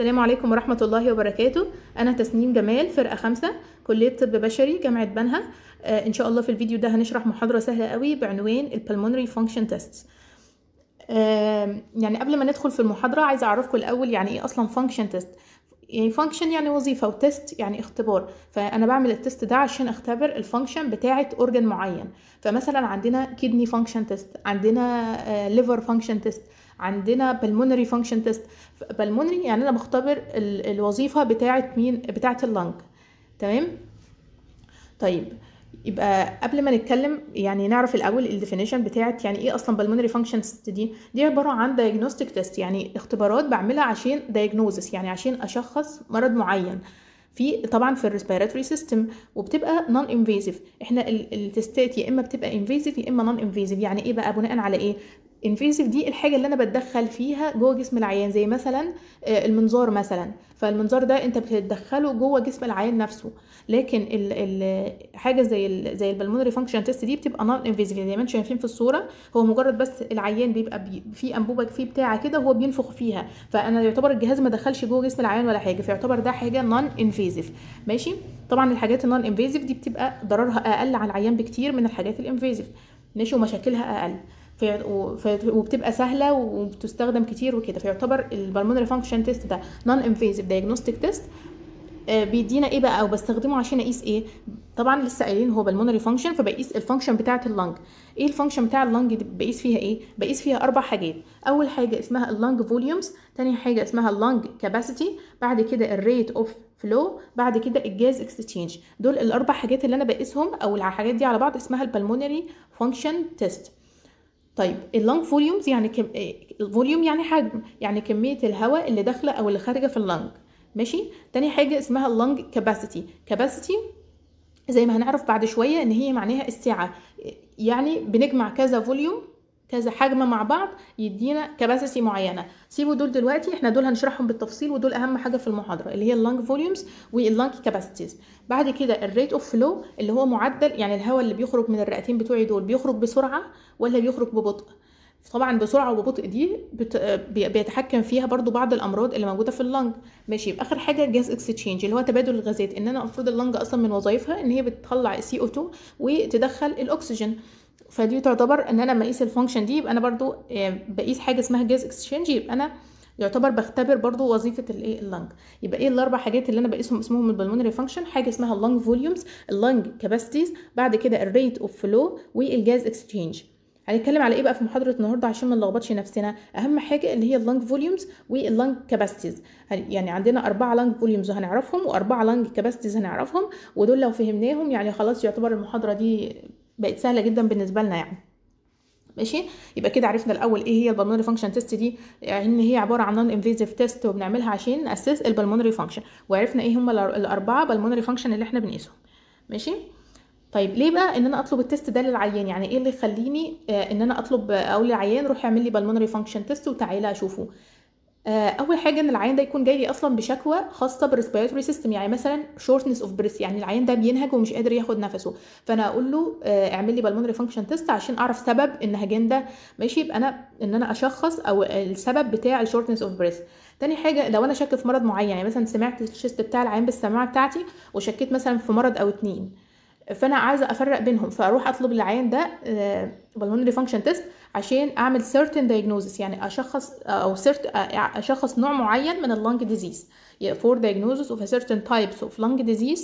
السلام عليكم ورحمة الله وبركاته أنا تسنيم جمال فرقة خمسة كلية طب بشري جامعة بنها آه إن شاء الله في الفيديو ده هنشرح محاضرة سهلة قوي بعنوان ال Pulmonary Function Tests آه يعني قبل ما ندخل في المحاضرة عايزة أعرفكم الأول يعني إيه أصلا Function Test يعني فانكشن يعني وظيفة وتست يعني اختبار فأنا بعمل التست ده عشان اختبر الفانكشن بتاعة أورجن معين فمثلا عندنا كدني فانكشن تيست عندنا ليفر فانكشن تيست عندنا بالمونري فانكشن تيست بالمونري يعني انا بختبر ال- الوظيفه بتاعه مين بتاعه اللنج تمام طيب يبقى قبل ما نتكلم يعني نعرف الاول الديفينيشن بتاعت يعني ايه اصلا بالمونري فانكشن تيست دي دي عباره عن دايجنوستيك تيست يعني اختبارات بعملها عشان دايجنوزس يعني عشان اشخص مرض معين في طبعا في الريسبيراتوري سيستم وبتبقى نون انفيزيف احنا ال- التستات يا اما بتبقى انفيزيف يا اما نون انفيزيف يعني ايه بقى بناء على ايه انفيزيف دي الحاجه اللي انا بتدخل فيها جوه جسم العيان زي مثلا آه، المنظار مثلا فالمنظار ده انت بتدخله جوه جسم العيان نفسه لكن ال ال حاجه زي ال زي البلمونري فانكشن تيست دي بتبقى نون انفيزيف زي ما انتم شايفين في الصوره هو مجرد بس العيان بيبقى بي في انبوبه فيه بتاعه كده وهو بينفخ فيها فانا يعتبر الجهاز ما دخلش جوه جسم العيان ولا حاجه فيعتبر ده حاجه نون انفيزيف ماشي طبعا الحاجات النون انفيزيف دي بتبقى ضررها اقل على العيان بكتير من الحاجات الانفيزيف ماشي ومشاكلها اقل في و- في- وبتبقى سهله وبتستخدم كتير وكده فيعتبر البلمونري فانكشن تيست ده نون انفيزيف دايجنوستيك تيست بيدينا ايه بقى او بستخدمه عشان اقيس ايه طبعا لسه قايلين هو بالمونري فانكشن فبقيس الفانكشن بتاعه اللنج ايه الفانكشن بتاع اللنج دي بقيس فيها ايه بقيس فيها اربع حاجات اول حاجه اسمها اللنج فوليومز تاني حاجه اسمها اللنج كاباسيتي بعد كده الريت اوف فلو بعد كده الجاز اكستشينج دول الاربع حاجات اللي انا بقيسهم او الحاجات دي على بعض اسمها البلمونري فانكشن تيست طيب اللنج فوليومز يعني كم... الفوليوم يعني حجم يعني كميه الهواء اللي داخله او اللي خارجه في اللنج ماشي تاني حاجه اسمها اللنج كاباسيتي كاباسيتي زي ما هنعرف بعد شويه ان هي معناها السعه يعني بنجمع كذا فوليوم كذا حجم مع بعض يدينا كباسيتي معينه سيبوا دول دلوقتي احنا دول هنشرحهم بالتفصيل ودول اهم حاجه في المحاضره اللي هي اللنج فوليومز واللنج كاباسيتيز بعد كده الريت اوف فلو اللي هو معدل يعني الهواء اللي بيخرج من الرئتين بتوعي دول بيخرج بسرعه ولا بيخرج ببطء طبعا بسرعه وببطء دي بت... بي- بيتحكم فيها برضو بعض الامراض اللي موجوده في اللنج ماشي يبقى اخر حاجه الجاز اكستشينج اللي هو تبادل الغازات ان انا المفروض اللنج اصلا من وظائفها ان هي بتطلع السي او 2 وتدخل الاكسجين فدي تعتبر ان انا لما اقيس الفانكشن دي يبقى انا برضو آه، بقيس حاجه اسمها جاز اكستشينج يبقى انا يعتبر بختبر برضو وظيفه الايه اللنج يبقى ايه الاربع حاجات اللي انا بقيسهم اسمهم البلمونري فانكشن حاجه اسمها اللنج فوليومز اللنج كاباسيتيز بعد كده الريت اوف فلو والجاز اكستشينج هنتكلم على ايه بقى في محاضره النهارده عشان ما نلخبطش نفسنا اهم حاجه اللي هي اللنج فوليومز واللنج كاباسيتيز يعني عندنا اربعه لنج فوليومز هنعرفهم واربعه لنج كاباسيتيز هنعرفهم ودول لو فهمناهم يعني خلاص يعتبر المحاضره دي بقت سهله جدا بالنسبه لنا يعني ماشي يبقى كده عرفنا الاول ايه هي البلمونري فانكشن تيست دي يعني ان هي عباره عن نون انفيزيف تيست وبنعملها عشان ناسس البلمونري فانكشن وعرفنا ايه هم الاربعه بلمونري فانكشن اللي احنا بنقيسهم ماشي طيب ليه بقى ان انا اطلب التيست ده للعيان يعني ايه اللي يخليني آه ان انا اطلب آه، اقول للعيان روح اعمل لي بالمونري فانكشن تيست وتعالى اشوفه آه، اول حاجه ان العيان ده يكون جاي لي اصلا بشكوى خاصه بالريسبيراتوري سيستم يعني مثلا شورتنس اوف بريث يعني العيان ده بينهج ومش قادر ياخد نفسه فانا اقول له آه، اعمل لي بالمونري فانكشن تيست عشان اعرف سبب النهجان ده ماشي يبقى انا ان انا اشخص او السبب بتاع الشورتنس اوف بريث تاني حاجه لو انا شاك في مرض معين يعني مثلا سمعت الشيست بتاع العيان بالسماعه بتاعتي وشكيت مثلا في مرض او اتنين فانا عايزه افرق بينهم فاروح اطلب للعيان ده بالمونري فانكشن تيست عشان اعمل certain diagnosis يعني اشخص او cert- اشخص نوع معين من اللنج ديزيز for diagnosis of a certain types of lung disease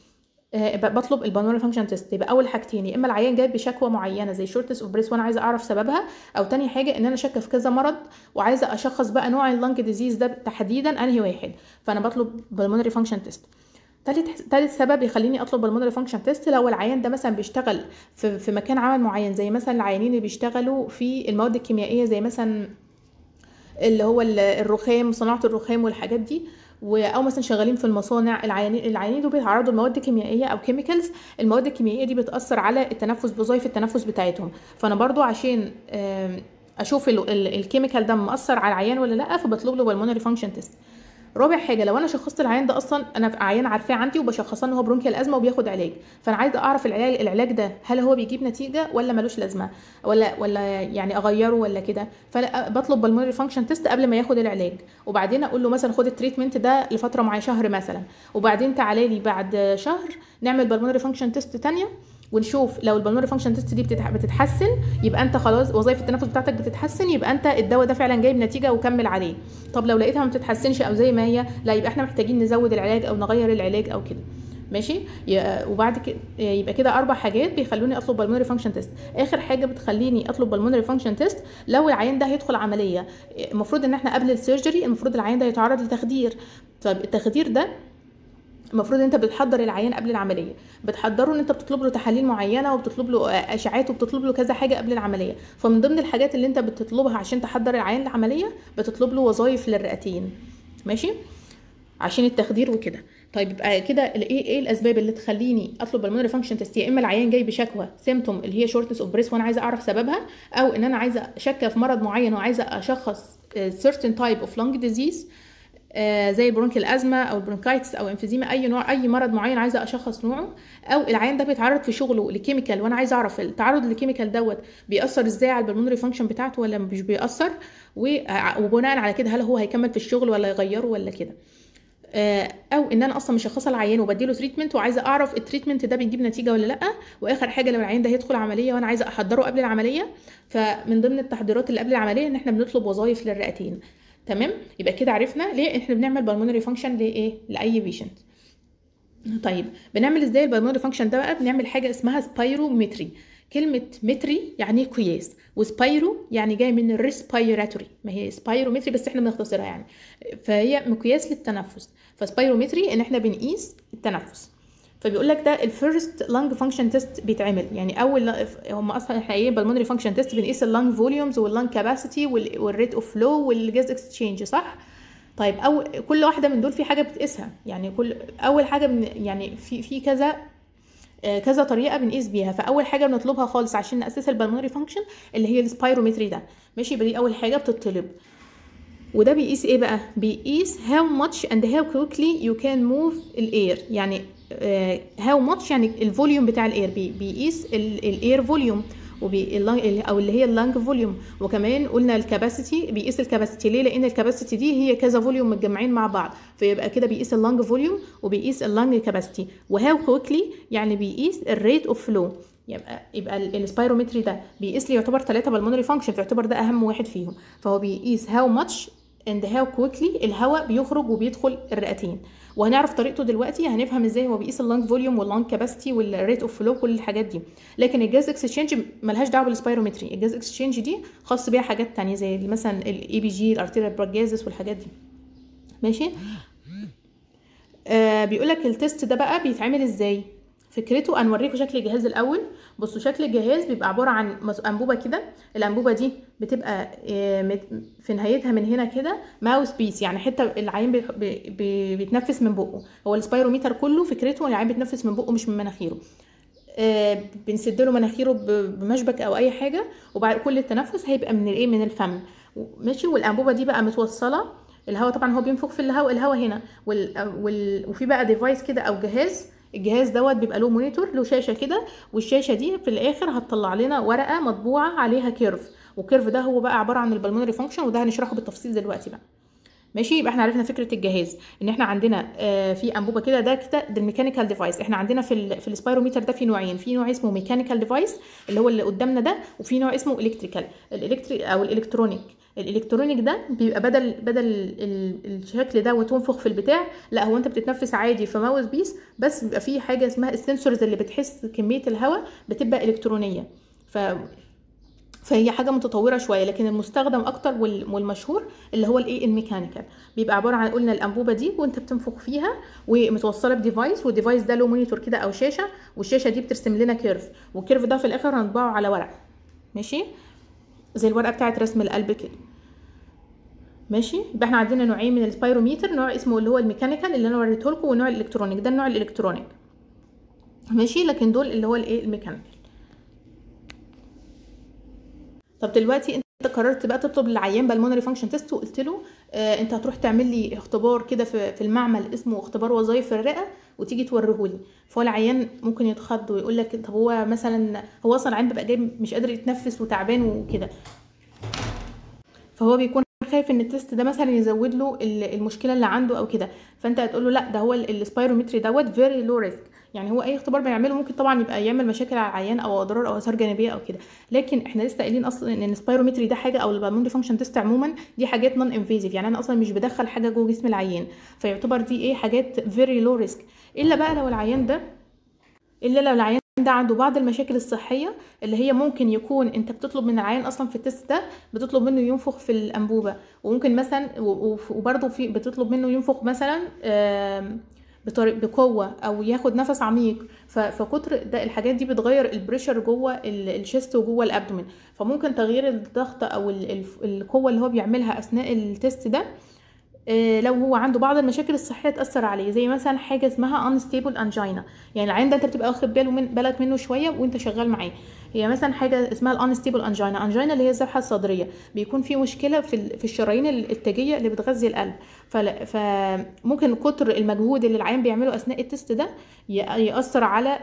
آه، ب- بطلب البلمونري فانكشن تيست يبقى اول حاجتين يا اما العيان جاي بشكوى معينه زي شورتس اوف بريس وانا عايزه اعرف سببها او تاني حاجه ان انا شاكه في كذا مرض وعايزه اشخص بقى نوع اللنج ديزيز ده تحديدا انهي واحد فانا بطلب بالمونري فانكشن تيست تالت تالت سبب يخليني اطلب بالمونري فانكشن تيست لو العيان ده مثلا بيشتغل في, في مكان عمل معين زي مثلا العيانين اللي بيشتغلوا في المواد الكيميائيه زي مثلا اللي هو ال- الرخام صناعه الرخام والحاجات دي و- او مثلا شغالين في المصانع العيانين العيانين دول بيتعرضوا لمواد كيميائيه او كيميكالز المواد الكيميائيه دي بتاثر على التنفس وظائف التنفس بتاعتهم فانا برضو عشان آم، اشوف ال- ال- الكيميكال ده مأثر على العيان ولا لا فبطلب له بالمونري فانكشن تيست رابع حاجه لو انا شخصت العيان ده اصلا انا عيان عارفاه عندي وبشخصه ان هو برونكيال ازمه وبياخد علاج فانا عايزه اعرف العلاج العلاج ده هل هو بيجيب نتيجه ولا ملوش لازمه ولا ولا يعني اغيره ولا كده فبطلب بالمونري فانكشن تيست قبل ما ياخد العلاج وبعدين اقول له مثلا خد التريتمنت ده لفتره معينه شهر مثلا وبعدين تعالى لي بعد شهر نعمل بالمونري فانكشن تيست تانية ونشوف لو البلمونري فانكشن تيست دي بتتحسن يبقى انت خلاص وظائف التنفس بتاعتك بتتحسن يبقى انت الدواء ده فعلا جايب نتيجه وكمل عليه طب لو لقيتها ما بتتحسنش او زي ما هي لا يبقى احنا محتاجين نزود العلاج او نغير العلاج او كده ماشي وبعد كده يبقى كده اربع حاجات بيخلوني اطلب بالمونري فانكشن تيست اخر حاجه بتخليني اطلب بالمونري فانكشن تيست لو العيان ده هيدخل عمليه المفروض ان احنا قبل السيرجري المفروض العيان ده يتعرض لتخدير طب التخدير ده المفروض انت بتحضر العيان قبل العمليه بتحضره ان انت بتطلب له تحاليل معينه وبتطلب له اشعاعات وبتطلب له كذا حاجه قبل العمليه فمن ضمن الحاجات اللي انت بتطلبها عشان تحضر العيان للعمليه بتطلب له وظائف للرئتين ماشي عشان التخدير وكده طيب يبقى كده ايه ايه الاسباب اللي تخليني اطلب بالمونري فانكشن تيست يا اما العيان جاي بشكوى سيمتوم اللي هي شورتنس اوف بريس وانا عايزه اعرف سببها او ان انا عايزه شاكه في مرض معين وعايزه اشخص certain type of lung disease آه زي البرونكيال ازمه او البرونكايتس او انفيزيما اي نوع اي مرض معين عايزه اشخص نوعه او العيان ده بيتعرض في شغله لكيميكال وانا عايزه اعرف التعرض للكيميكال دوت بيأثر ازاي على البلمونري فانكشن بتاعته ولا مش بيأثر وبناء على كده هل هو هيكمل في الشغل ولا يغيره ولا كده او ان انا اصلا مشخصه العيان وبديله تريتمنت وعايزه اعرف التريتمنت ده بيجيب نتيجه ولا لا واخر حاجه لو العيان ده هيدخل عمليه وانا عايزه احضره قبل العمليه فمن ضمن التحضيرات اللي قبل العمليه ان احنا بنطلب وظائف للرئتين تمام يبقى كده عرفنا ليه احنا بنعمل بالمونري فانكشن لايه لاي بيشنت طيب بنعمل ازاي البالمونري فانكشن ده بقى بنعمل حاجه اسمها سبايرومتري كلمة متري يعني قياس وسبايرو يعني جاي من الريسبيراتوري ما هي سبايرومتري بس احنا بنختصرها يعني فهي مقياس للتنفس فسبايرومتري ان احنا بنقيس التنفس فبيقول لك ده الفيرست لانج فانكشن تيست بيتعمل يعني اول هم اصلا احنا ايه بالمونري فانكشن تيست بنقيس اللانج فوليومز واللانج كاباسيتي والريت اوف فلو والجاز اكسشينج صح طيب او كل واحده من دول في حاجه بتقيسها يعني كل اول حاجه من يعني في في كذا كذا طريقه بنقيس بيها فاول حاجه بنطلبها خالص عشان ناسس البلمونري فانكشن اللي هي السبايرومتري ده ماشي يبقى دي اول حاجه بتطلب وده بيقيس ايه بقى بيقيس how much and how quickly you can move الاير يعني how much يعني الفوليوم بتاع الاير بي بيقيس الاير فوليوم وبي او اللي هي اللانج فوليوم وكمان قلنا الكاباسيتي بيقيس الكاباسيتي ليه لان الكاباسيتي دي هي كذا فوليوم متجمعين مع بعض فيبقى كده بيقيس اللانج فوليوم وبيقيس اللانج كاباسيتي وهاو كويكلي يعني بيقيس الريت اوف فلو يبقى يبقى السبايرومتري ده بيقيس لي يعتبر ثلاثه بالمونري فانكشن فيعتبر ده اهم واحد فيهم فهو بيقيس هاو ماتش اند هاو كويكلي الهواء بيخرج وبيدخل الرئتين وهنعرف طريقته دلوقتي هنفهم ازاي هو بيقيس اللانج فوليوم واللانج كاباسيتي والريت اوف فلو كل الحاجات دي لكن الجاز اكسشينج ملهاش دعوه بالسبايرومتري الجاز اكسشينج دي خاص بيها حاجات تانية زي مثلا الاي بي جي الارتيريال بلاد جازس والحاجات دي ماشي آه بيقول لك التيست ده بقى بيتعمل ازاي فكرته هنوريكم شكل الجهاز الاول بصوا شكل الجهاز بيبقى عباره عن انبوبه كده الانبوبه دي بتبقى في نهايتها من هنا كده ماوس بيس يعني حته العين بي بي بيتنفس من بقه هو السبايروميتر كله فكرته العين بيتنفس من بقه مش من مناخيره آه بنسد له مناخيره بمشبك او اي حاجه وبعد كل التنفس هيبقى من الايه من الفم ماشي والانبوبه دي بقى متوصله الهواء طبعا هو بينفخ في الهواء الهواء هنا وال... وال... وفي بقى ديفايس كده او جهاز الجهاز دوت بيبقى له مونيتور له شاشه كده والشاشه دي في الاخر هتطلع لنا ورقه مطبوعه عليها كيرف والكيرف ده هو بقى عباره عن البلمونري فانكشن وده هنشرحه بالتفصيل دلوقتي بقى ماشي يبقى احنا عرفنا فكره الجهاز ان احنا عندنا آه في انبوبه كده ده كده ده الميكانيكال ديفايس احنا عندنا في ال في السبايروميتر ده في نوعين في نوع اسمه ميكانيكال ديفايس اللي هو اللي قدامنا ده وفي نوع اسمه الكتريكال الالكتريك او الالكترونيك الالكترونيك ده بيبقى بدل بدل الشكل ده وتنفخ في البتاع لا هو انت بتتنفس عادي في ماوس بيس بس بيبقى في حاجه اسمها السنسورز اللي بتحس كميه الهواء بتبقى الكترونيه ف فهي حاجه متطوره شويه لكن المستخدم اكتر والمشهور اللي هو الايه الميكانيكال بيبقى عباره عن قلنا الانبوبه دي وانت بتنفخ فيها ومتوصله بديفايس والديفايس ده له مونيتور كده او شاشه والشاشه دي بترسم لنا كيرف والكيرف ده في الاخر هنطبعه على ورق ماشي زي الورقه بتاعه رسم القلب كده ماشي يبقى احنا عندنا نوعين من السبايروميتر نوع اسمه اللي هو الميكانيكال اللي انا وريته لكم والنوع الالكترونيك ده النوع الالكترونيك ماشي لكن دول اللي هو الايه الميكانيكال طب دلوقتي انت قررت بقى تطلب للعيان بالمونري فانكشن تيست وقلت له آه انت هتروح تعمل لي اختبار كده في, في المعمل اسمه اختبار وظائف الرئه وتيجي توريه لي فهو العيان ممكن يتخض ويقول لك طب هو مثلا هو اصلا العيان بيبقى جاي مش قادر يتنفس وتعبان وكده فهو بيكون خايف ان التست ده مثلا يزود له المشكله اللي عنده او كده فانت هتقول له لا ده هو السبايرومتري دوت فيري لو ريسك يعني هو اي اختبار بنعمله ممكن طبعا يبقى يعمل مشاكل على العيان او اضرار او اثار جانبيه او كده لكن احنا لسه قايلين اصلا ان السبايرومتري ده حاجه او البالمونري فانكشن تيست عموما دي حاجات نون انفيزيف يعني انا اصلا مش بدخل حاجه جوه جسم العيان فيعتبر دي ايه حاجات فيري لو ريسك الا بقى لو العيان ده الا لو العيان ده عنده بعض المشاكل الصحيه اللي هي ممكن يكون انت بتطلب من العيان اصلا في التست ده بتطلب منه ينفخ في الانبوبه وممكن مثلا وبرده في بتطلب منه ينفخ مثلا بطريق بقوه او ياخد نفس عميق فكتر ده الحاجات دي بتغير البريشر جوه الشيست وجوه الابدومين فممكن تغيير الضغط او القوه اللي هو بيعملها اثناء التست ده لو هو عنده بعض المشاكل الصحيه تاثر عليه زي مثلا حاجه اسمها unstable angina يعني العين ده انت بتبقى واخد باله من بالك منه شويه وانت شغال معاه هي مثلا حاجه اسمها الانستيبل انجينا انجينا اللي هي الذبحه الصدريه بيكون في مشكله في في الشرايين التاجيه اللي بتغذي القلب فممكن كتر المجهود اللي العيان بيعمله اثناء التست ده ياثر على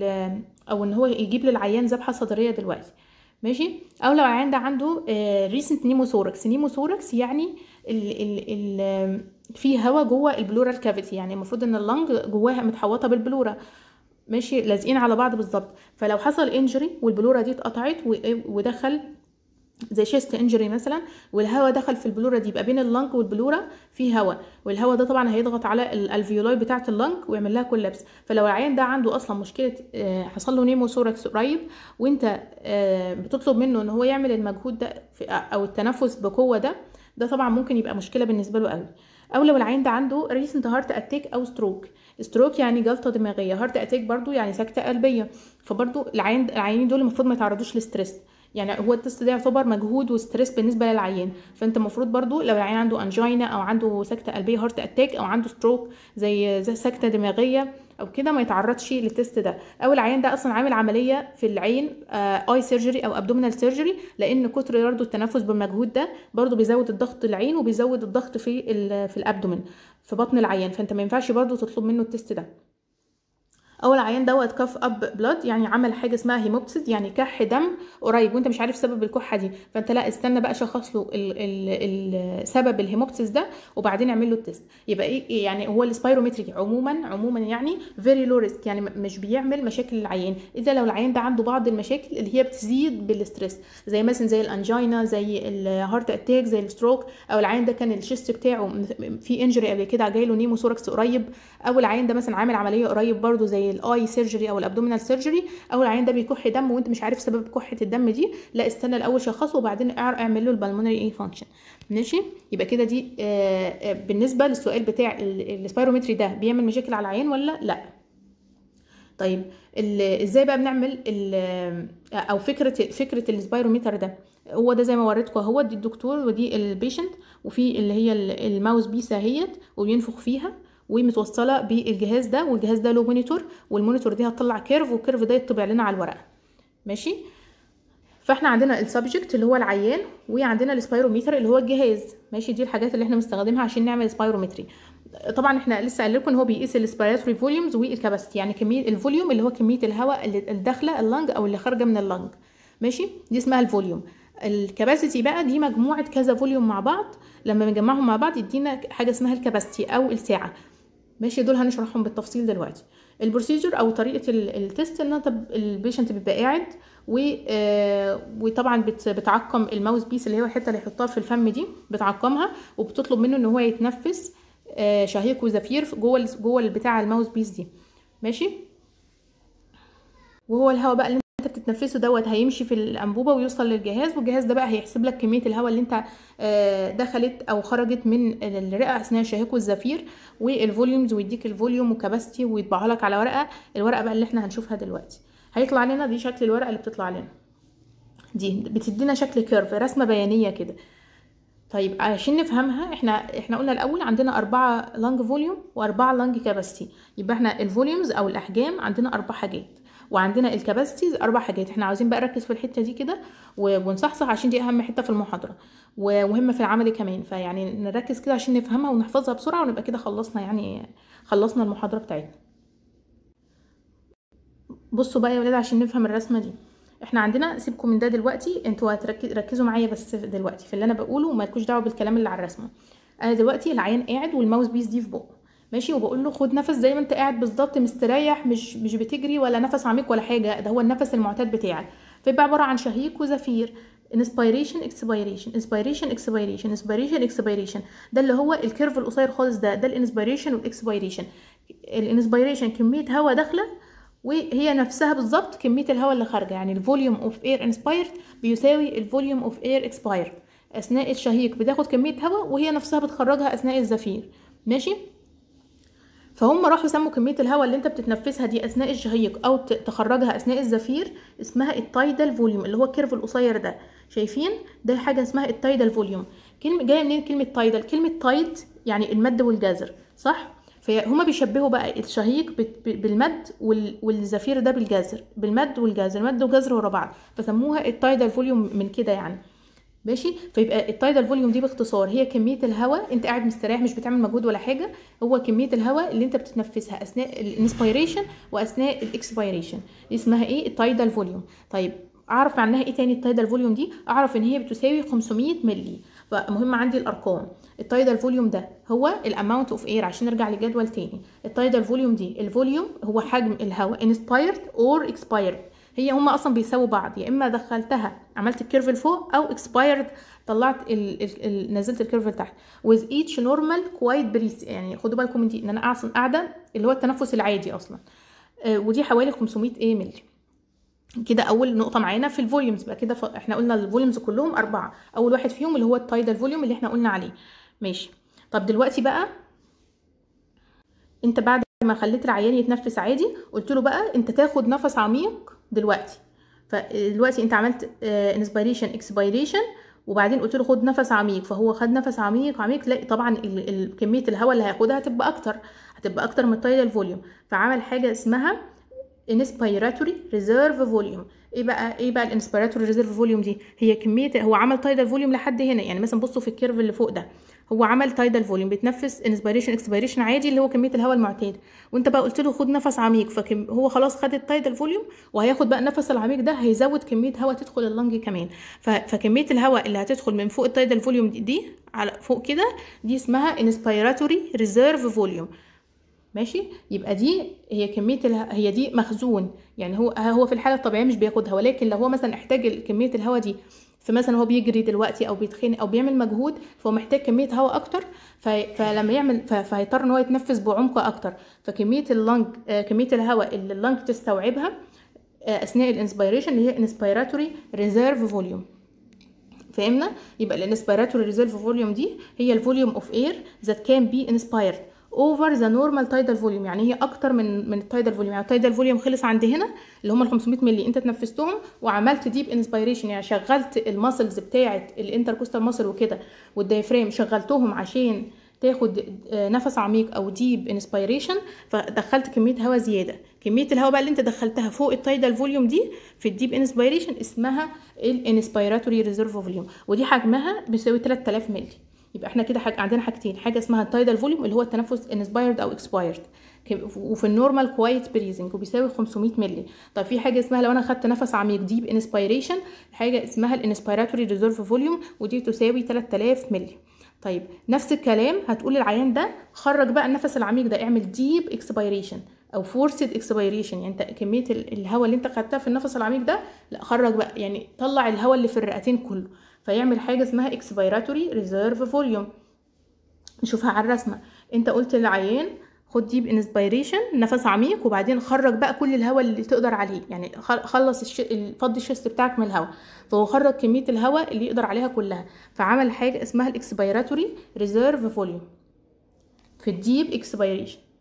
او ان هو يجيب للعيان ذبحه صدريه دلوقتي ماشي او لو العيان ده عنده ريسنت نيموثوركس نيموثوركس يعني ال ال ال في هواء جوه البلورال كافيتي يعني المفروض ان اللنج جواها متحوطه بالبلوره ماشي لازقين على بعض بالظبط فلو حصل انجري والبلوره دي اتقطعت ودخل زي شيست انجري مثلا والهواء دخل في البلوره دي يبقى بين اللنج والبلوره في هواء والهواء ده طبعا هيضغط على الالفيولاي بتاعه اللنج ويعمل لها كولابس فلو العيان ده عنده اصلا مشكله حصل له نيموثوركس قريب وانت بتطلب منه ان هو يعمل المجهود ده او التنفس بقوه ده ده طبعا ممكن يبقى مشكله بالنسبه له قوي او لو العيان ده عنده ريسنت هارت اتاك او ستروك ستروك يعني جلطه دماغيه هارت اتاك برضو يعني سكته قلبيه فبرضو العيان العيانين دول المفروض ما يتعرضوش لستريس يعني هو التست ده يعتبر مجهود وستريس بالنسبه للعيان فانت المفروض برضو لو العيان عنده انجينا او عنده سكته قلبيه هارت اتاك او عنده ستروك زي, زي سكته دماغيه او كده ما يتعرضش للتست ده او العيان ده اصلا عامل عمليه في العين اي سيرجري او ابدومينال سيرجري لان كتر برضه التنفس بالمجهود ده برضه بيزود الضغط العين وبيزود الضغط في في الابدومين في بطن العيان فانت ما ينفعش برضه تطلب منه التست ده اول عيان دوت كف اب بلاد يعني عمل حاجه اسمها هيموبسيس يعني كح دم قريب وانت مش عارف سبب الكحه دي فانت لا استنى بقى شخص له ال ال ال سبب الهيموبسيس ده وبعدين اعمل له التست يبقى ايه يعني هو السبايرومتري عموما عموما يعني فيري لو ريسك يعني مش بيعمل مشاكل للعيان اذا لو العيان ده عنده بعض المشاكل اللي هي بتزيد بالستريس زي مثلا زي الانجينا زي الهارت اتاك زي الستروك او العيان ده كان الشيست بتاعه في انجري قبل كده جاي له نيموثوركس قريب او العيان ده مثلا عامل عمليه قريب برده زي الاي سيرجري او الابدومينال سيرجري او العيان ده بيكح دم وانت مش عارف سبب كحه الدم دي لا استنى الاول شخصه وبعدين اعمل له البلمونري اي فانكشن ماشي يبقى كده دي آه بالنسبه للسؤال بتاع السبايرومتري ده بيعمل مشاكل على العيان ولا لا طيب ازاي بقى بنعمل او فكره فكره السبايرومتر ده هو ده زي ما وريتكم اهو دي الدكتور ودي البيشنت وفي اللي هي الماوس بيس اهيت وبينفخ فيها ومتوصله بالجهاز ده والجهاز ده له مونيتور والمونيتور دي هتطلع كيرف والكيرف ده يطبع لنا على الورقه ماشي فاحنا عندنا السبجكت اللي هو العيان وعندنا السبايروميتر اللي هو الجهاز ماشي دي الحاجات اللي احنا بنستخدمها عشان نعمل سبايرومتري طبعا احنا لسه قايل لكم ان هو بيقيس السبيراتوري فوليومز والكاباسيتي يعني كميه الفوليوم اللي هو كميه الهواء اللي داخله اللنج او اللي خارجه من اللنج ماشي دي اسمها الفوليوم الكباسيتي بقى دي مجموعه كذا فوليوم مع بعض لما بنجمعهم مع بعض يدينا حاجه اسمها الكباسيتي او الساعه ماشي دول هنشرحهم بالتفصيل دلوقتي البروسيجر او طريقه التست ان انت البيشنت بيبقى قاعد و آه وطبعا بت بتعقم الماوس بيس اللي هو الحته اللي يحطها في الفم دي بتعقمها وبتطلب منه ان هو يتنفس آه شهيق وزفير جوه جوه بتاع الماوس بيس دي ماشي وهو الهواء بقى اللي انت بتتنفسه دوت هيمشي في الانبوبه ويوصل للجهاز والجهاز ده بقى هيحسب لك كميه الهواء اللي انت دخلت او خرجت من الرئه اثناء الشهيق والزفير والفوليومز ويديك الفوليوم وكباستي ويطبعها لك على ورقه الورقه بقى اللي احنا هنشوفها دلوقتي هيطلع لنا دي شكل الورقه اللي بتطلع لنا دي بتدينا شكل كيرف رسمه بيانيه كده طيب عشان نفهمها احنا احنا قلنا الاول عندنا أربعة لانج فوليوم وأربعة لانج كاباسيتي يبقى احنا الفوليومز او الاحجام عندنا اربع حاجات وعندنا الكاباسيتيز اربع حاجات احنا عاوزين بقى نركز في الحته دي كده ونصحصح عشان دي اهم حته في المحاضره ومهمه في العمل كمان فيعني نركز كده عشان نفهمها ونحفظها بسرعه ونبقى كده خلصنا يعني خلصنا المحاضره بتاعتنا بصوا بقى يا ولاد عشان نفهم الرسمه دي احنا عندنا سيبكم من ده دلوقتي انتوا هتركزوا معايا بس دلوقتي في اللي انا بقوله ومالكوش دعوه بالكلام اللي على الرسمه انا دلوقتي العيان قاعد والماوس بيس دي في بقه ماشي وبقول له خد نفس زي ما انت قاعد بالظبط مستريح مش مش بتجري ولا نفس عميق ولا حاجه ده هو النفس المعتاد بتاعك فيبقى عباره عن شهيق وزفير inspiration expiration inspiration expiration inspiration expiration ده اللي هو الكيرف القصير خالص ده ده الانسبيريشن والاكسبيريشن الانسبيريشن كميه هواء داخله وهي نفسها بالظبط كميه الهواء اللي خارجه يعني الفوليوم اوف اير انسبايرد بيساوي الفوليوم اوف اير اكسبايرد اثناء الشهيق بتاخد كميه هواء وهي نفسها بتخرجها اثناء الزفير ماشي فهم راحوا سموا كميه الهواء اللي انت بتتنفسها دي اثناء الشهيق او تخرجها اثناء الزفير اسمها التايدال فوليوم اللي هو الكيرف القصير ده شايفين ده حاجه اسمها التايدال فوليوم كلمه جايه منين كلمه تايدال كلمه تايد يعني المد والجزر صح فهما بيشبهوا بقى الشهيق بالمد والزفير ده بالجزر بالمد والجزر مد وجزر ورا بعض فسموها التايدال فوليوم من كده يعني ماشي فيبقى التايدال فوليوم دي باختصار هي كميه الهواء انت قاعد مستريح مش بتعمل مجهود ولا حاجه هو كميه الهواء اللي انت بتتنفسها اثناء الانسبيريشن واثناء الاكسبيريشن اسمها ايه التايدال فوليوم طيب اعرف معناها ايه تاني التايدال فوليوم دي اعرف ان هي بتساوي 500 ملي فمهم عندي الارقام التايدال فوليوم ده هو الاماونت اوف اير عشان نرجع لجدول تاني التايدال فوليوم دي الفوليوم هو حجم الهواء انسبايرد اور اكسبايرد هي هما اصلا بيساووا بعض يا اما دخلتها عملت الكيرف لفوق او اكسبايرد طلعت ال ال ال نزلت الكيرف لتحت with each normal quiet breath يعني خدوا بالكم من دي ان انا اصلا قاعده اللي هو التنفس العادي اصلا آه ودي حوالي 500 ايه ملي كده اول نقطه معانا في الفوليومز بقى كده احنا قلنا الفوليومز كلهم اربعه اول واحد فيهم اللي هو التايدال فوليوم اللي احنا قلنا عليه ماشي طب دلوقتي بقى انت بعد ما خليت العيان يتنفس عادي قلت له بقى انت تاخد نفس عميق دلوقتي فدلوقتي انت عملت انسبيريشن اكسبيريشن وبعدين قلت له خد نفس عميق فهو خد نفس عميق عميق تلاقي طبعا كميه الهواء اللي هياخدها هتبقى اكتر هتبقى اكتر من التايدال فوليوم فعمل حاجه اسمها inspiratory reserve volume ايه بقى ايه بقى الانسبيراتوري ريزيرف فوليوم دي هي كميه هو عمل تايدال فوليوم لحد هنا يعني مثلا بصوا في الكيرف اللي فوق ده هو عمل تايدال فوليوم بيتنفس انسبيريشن اكسبيريشن عادي اللي هو كميه الهواء المعتاد وانت بقى قلت له خد نفس عميق فهو خلاص خد التايدال فوليوم وهياخد بقى النفس العميق ده هيزود كميه هواء تدخل اللنج كمان فكميه الهواء اللي هتدخل من فوق التايدال فوليوم دي, دي على فوق كده دي اسمها انسبيراتوري ريزيرف فوليوم ماشي يبقى دي هي كميه اله... هي دي مخزون يعني هو هو في الحاله الطبيعيه مش بياخدها ولكن لو هو مثلا احتاج كميه الهواء دي فمثلا هو بيجري دلوقتي او بيتخانق او بيعمل مجهود فهو محتاج كميه هواء اكتر ف... فلما يعمل ف... فهيضطر ان هو يتنفس بعمق اكتر فكميه اللنج آه كميه الهواء اللي اللنج تستوعبها آه اثناء الانسبيريشن اللي هي انسبيراتوري ريزيرف فوليوم فهمنا يبقى الانسبيراتوري ريزيرف فوليوم دي هي الفوليوم اوف اير ذات كان بي انسبايرد اوفر ذا نورمال تايدال فوليوم يعني هي اكتر من من التايدال فوليوم يعني التايدال فوليوم خلص عند هنا اللي هم ال 500 مللي انت تنفستهم وعملت ديب انسبيريشن يعني شغلت الماسلز بتاعه الانتركوستال ماسل وكده والدايفرام شغلتهم عشان تاخد نفس عميق او ديب انسبيريشن فدخلت كميه هواء زياده كميه الهواء بقى اللي انت دخلتها فوق التايدال فوليوم دي في الديب انسبيريشن اسمها الانسبيراتوري ريزيرف فوليوم ودي حجمها بيساوي 3000 مللي يبقى احنا كده حاجة عندنا حاجتين حاجه اسمها التايدال فوليوم اللي هو التنفس انسبايرد او اكسبايرد وفي النورمال كوايت بريزنج وبيساوي 500 مللي طيب في حاجه اسمها لو انا خدت نفس عميق ديب انسبيريشن حاجه اسمها الانسبيراتوري ريزيرف فوليوم ودي تساوي 3000 مللي طيب نفس الكلام هتقول للعيان ده خرج بقى النفس العميق ده اعمل ديب اكسبيريشن او فورسد اكسبيريشن يعني انت كميه الهواء اللي انت خدتها في النفس العميق ده لا خرج بقى يعني طلع الهواء اللي في الرئتين كله فيعمل حاجه اسمها اكسبيراتوري ريزيرف فوليوم نشوفها على الرسمه انت قلت للعيان خد ديب انسبيريشن نفس عميق وبعدين خرج بقى كل الهواء اللي تقدر عليه يعني خلص الش... فضي الشيست بتاعك من الهواء فهو خرج كميه الهواء اللي يقدر عليها كلها فعمل حاجه اسمها الاكسبيراتوري ريزيرف فوليوم في الديب اكسبيريشن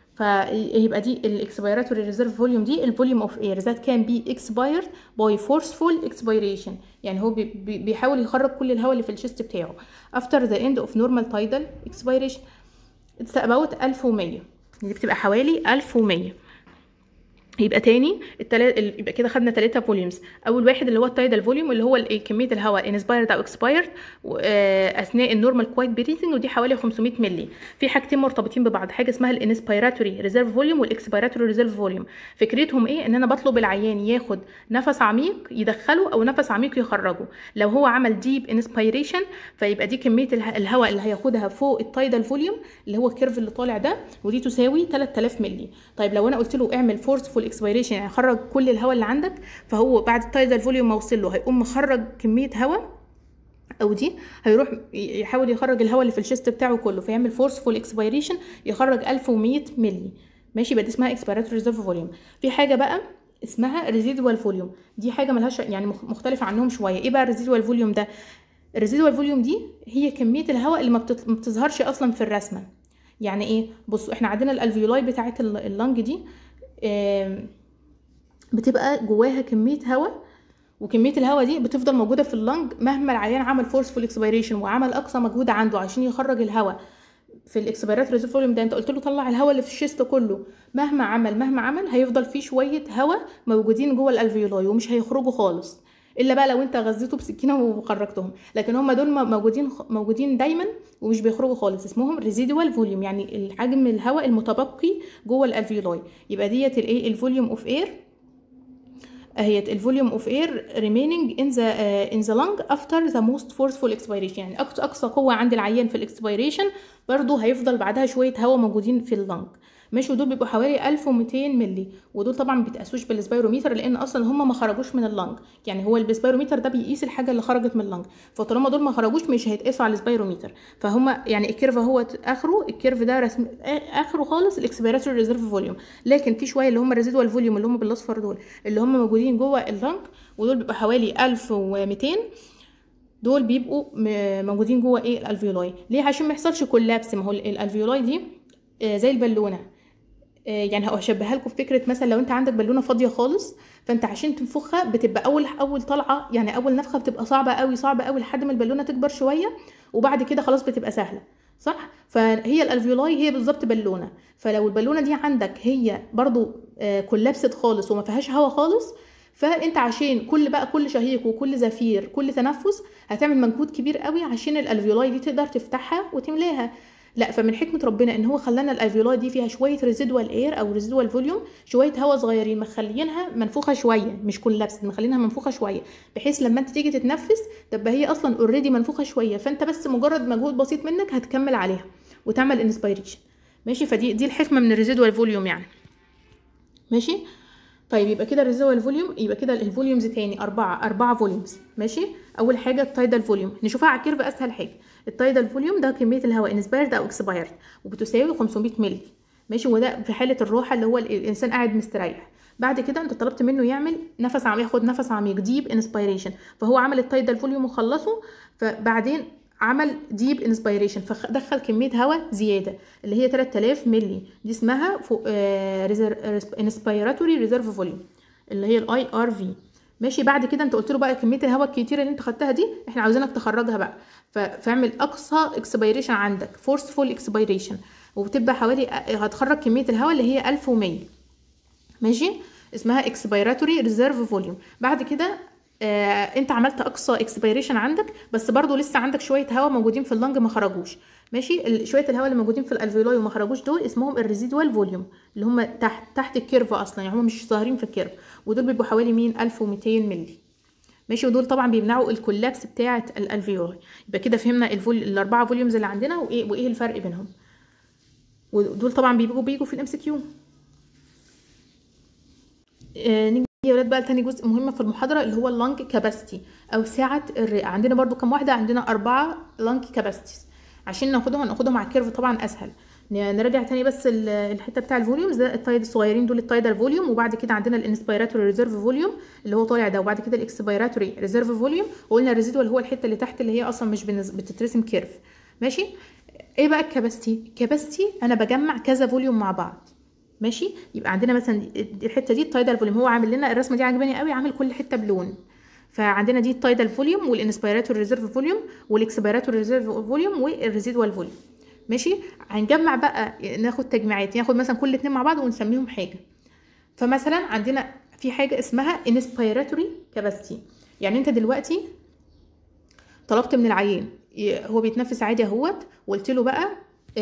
فيبقى دي الاكسبيراتوري ريزيرف فوليوم دي الفوليوم اوف اير ذات كان بي اكسبايرد باي فورسفول اكسبيريشن يعني هو بي بي بيحاول يخرج كل الهواء اللي في الشيست بتاعه after the end of normal tidal expiration it's about 1100 دي بتبقى حوالي 1100 يبقى تاني التلات يبقى كده خدنا ثلاثة فوليومز اول واحد اللي هو التايدال فوليوم اللي هو ال- كميه الهواء انسبايرد او اكسبايرد اثناء النورمال كوايت بريثنج ودي حوالي 500 مللي في حاجتين مرتبطين ببعض حاجه اسمها الانسبيراتوري ريزيرف فوليوم والاكسبيراتوري ريزيرف فوليوم فكرتهم ايه ان انا بطلب العيان ياخد نفس عميق يدخله او نفس عميق يخرجه لو هو عمل ديب انسبيريشن فيبقى دي كميه اله- الهواء اللي هياخدها فوق التايدال فوليوم اللي هو الكيرف اللي طالع ده ودي تساوي 3000 مللي طيب لو انا قلت له اعمل فورسفول اكسبيريشن يعني خرج كل الهواء اللي عندك فهو بعد التايدال فوليوم ما وصل له هيقوم مخرج كميه هواء او دي هيروح يحاول يخرج الهواء اللي في الشيست بتاعه كله فيعمل فورسفول اكسبيريشن يخرج 1100 مللي ماشي يبقى دي اسمها اكسبيراتوري ريزيرف فوليوم في حاجه بقى اسمها ريزيدوال فوليوم دي حاجه ملهاش يعني مخ- مختلفه عنهم شويه ايه بقى الريزيدوال فوليوم ده الريزيدوال فوليوم دي هي كميه الهواء اللي ما بتط- ما بتظهرش اصلا في الرسمه يعني ايه بصوا احنا عندنا الالفيولاي بتاعه ال- اللنج دي آم، بتبقى جواها كميه هواء وكميه الهواء دي بتفضل موجوده في اللنج مهما العيان عمل فورسفول اكسبيريشن وعمل اقصى مجهود عنده عشان يخرج الهواء في الاكسبيرات ريزيرف فوليوم ده انت قلت له طلع الهواء اللي في الشيست كله مهما عمل مهما عمل هيفضل فيه شويه هواء موجودين جوه الالفيولاي ومش هيخرجوا خالص الا بقى لو انت غزيته بسكينه وخرجتهم لكن هم دول موجودين موجودين دايما ومش بيخرجوا خالص اسمهم ريزيدوال فوليوم يعني الحجم الهواء المتبقي جوه الالفيولاي يبقى ديت الايه الفوليوم اوف اير هي الفوليوم اوف اير remaining in the uh, in the lung after the most forceful expiration يعني اقصى اقصى قوه عند العيان في الاكسبيريشن برضو هيفضل بعدها شويه هواء موجودين في اللنج ماشي ودول بيبقوا حوالي 1200 مللي ودول طبعا ما بيتقاسوش بالسبيروميتر لان اصلا هم ما خرجوش من اللنج يعني هو السبيروميتر ده بيقيس الحاجه اللي خرجت من اللنج فطالما دول ما خرجوش مش هيتقاسوا على السبيروميتر فهم يعني الكيرف هو اخره الكيرف ده رسم اخره خالص الاكسبيراتوري ريزيرف فوليوم لكن في شويه اللي هم الريزيدوال فوليوم اللي هم بالاصفر دول اللي هم موجودين جوه اللنج ودول بيبقى حوالي 1200 دول بيبقوا م- موجودين جوه ايه الالفيولاي ليه عشان ما يحصلش كولابس ما هو ال- الالفيولاي دي آه، زي البالونه آه، يعني هشبهها لكم فكره مثلا لو انت عندك بالونه فاضيه خالص فانت عشان تنفخها بتبقى اول اول طلعه يعني اول نفخه بتبقى صعبه قوي صعبه قوي لحد ما البالونه تكبر شويه وبعد كده خلاص بتبقى سهله صح فهي الالفيولاي هي بالظبط بالونه فلو البالونه دي عندك هي برضو آه، كولابست خالص وما فيهاش هواء خالص فانت عشان كل بقى كل شهيق وكل زفير كل تنفس هتعمل مجهود كبير قوي عشان الالفيولاي دي تقدر تفتحها وتملاها لا فمن حكمه ربنا ان هو خلانا الالفيولاي دي فيها شويه ريزيدوال اير او ريزيدوال فوليوم شويه هواء صغيرين مخلينها منفوخه شويه مش كولابس مخلينها منفوخه شويه بحيث لما انت تيجي تتنفس تبقى هي اصلا اوريدي منفوخه شويه فانت بس مجرد مجهود بسيط منك هتكمل عليها وتعمل انسبيريشن ماشي فدي دي الحكمه من الريزيدوال فوليوم يعني ماشي طيب يبقى كده الريزيدوال فوليوم يبقى كده الفوليومز تاني أربعة أربعة فوليومز ماشي أول حاجة التايدال فوليوم نشوفها على الكيرف أسهل حاجة التايدال فوليوم ده كمية الهواء انسبايرد أو اكسبايرد وبتساوي 500 مللي ماشي وده في حالة الراحة اللي هو ال- الإنسان قاعد مستريح بعد كده انت طلبت منه يعمل نفس عميق ياخد نفس عميق ديب انسبيريشن فهو عمل التايدال فوليوم وخلصه فبعدين عمل ديب انسبيريشن فدخل كميه هواء زياده اللي هي 3000 مللي دي اسمها انسبيراتوري ريزيرف فوليوم اللي هي الاي ار في ماشي بعد كده انت قلت له بقى كميه الهواء الكتيره اللي انت خدتها دي احنا عاوزينك تخرجها بقى ف- فاعمل اقصى اكسبيريشن عندك فورسفول اكسبيريشن وبتبقى حوالي هتخرج كميه الهواء اللي هي 1100 ماشي اسمها اكسبيراتوري ريزيرف فوليوم بعد كده آه انت عملت اقصى اكسبيريشن عندك بس برضو لسه عندك شويه هواء موجودين في اللنج ما خرجوش ماشي ال- شويه الهواء اللي موجودين في الالفيولاي وما خرجوش دول اسمهم الريزيدوال فوليوم اللي هم تحت تحت الكيرف اصلا يعني هم مش ظاهرين في الكيرف ودول بيبقوا حوالي مين 1200 مللي ماشي ودول طبعا بيمنعوا الكولابس بتاعه الالفيولاي يبقى كده فهمنا الفول الاربعه فوليومز اللي عندنا وايه وايه الفرق بينهم ودول طبعا بيجوا بيجوا في الام سي كيو آه، نيجي يا ولاد بقى لتاني جزء مهم في المحاضرة اللي هو اللانج كاباسيتي أو سعة الرئة عندنا برضو كم واحدة عندنا أربعة لانج كاباسيتيز عشان ناخدهم ناخدهم على الكيرف طبعا أسهل ن- نراجع تاني بس ال- الحتة بتاع الفوليومز ده التايد الصغيرين دول التايدال فوليوم وبعد كده عندنا الانسبيراتوري ريزيرف فوليوم اللي هو طالع ده وبعد كده الاكسبيراتوري ريزيرف فوليوم وقلنا الريزيدوال هو الحتة اللي تحت اللي هي أصلا مش بنز- بتترسم كيرف ماشي ايه بقى الكاباسيتي الكاباسيتي انا بجمع كذا فوليوم مع بعض ماشي يبقى عندنا مثلا الحته دي التايدال فوليوم هو عامل لنا الرسمه دي عجباني قوي عامل كل حته بلون فعندنا دي التايدال فوليوم والانسبيراتوري ريزيرف فوليوم والاكسبيراتوري ريزيرف فوليوم والريزيدوال فوليوم ماشي هنجمع بقى ناخد تجميعات ناخد مثلا كل اتنين مع بعض ونسميهم حاجه فمثلا عندنا في حاجه اسمها انسبيراتوري كاباسيتي يعني انت دلوقتي طلبت من العيان هو بيتنفس عادي اهوت وقلت له بقى